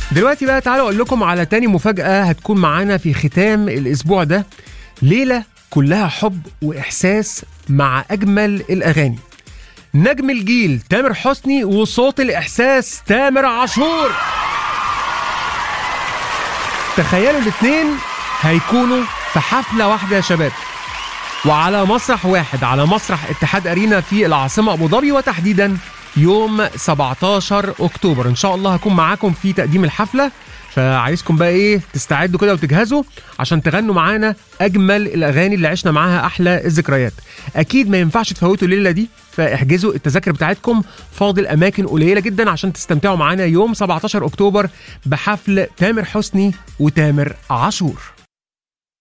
دلوقتي بقى تعالوا اقول لكم على تاني مفاجأة هتكون معانا في ختام الاسبوع ده ليلة كلها حب واحساس مع اجمل الاغاني نجم الجيل تامر حسني وصوت الاحساس تامر عاشور تخيلوا الاثنين هيكونوا في حفلة واحدة يا شباب وعلى مسرح واحد على مسرح اتحاد ارينا في العاصمه ابو ظبي وتحديدا يوم 17 اكتوبر ان شاء الله هكون معاكم في تقديم الحفله فعايزكم بقى ايه تستعدوا كده وتجهزوا عشان تغنوا معانا اجمل الاغاني اللي عشنا معاها احلى الذكريات اكيد ما ينفعش تفوتوا الليله دي فاحجزوا التذاكر بتاعتكم فاضل اماكن قليله جدا عشان تستمتعوا معانا يوم 17 اكتوبر بحفل تامر حسني وتامر عاشور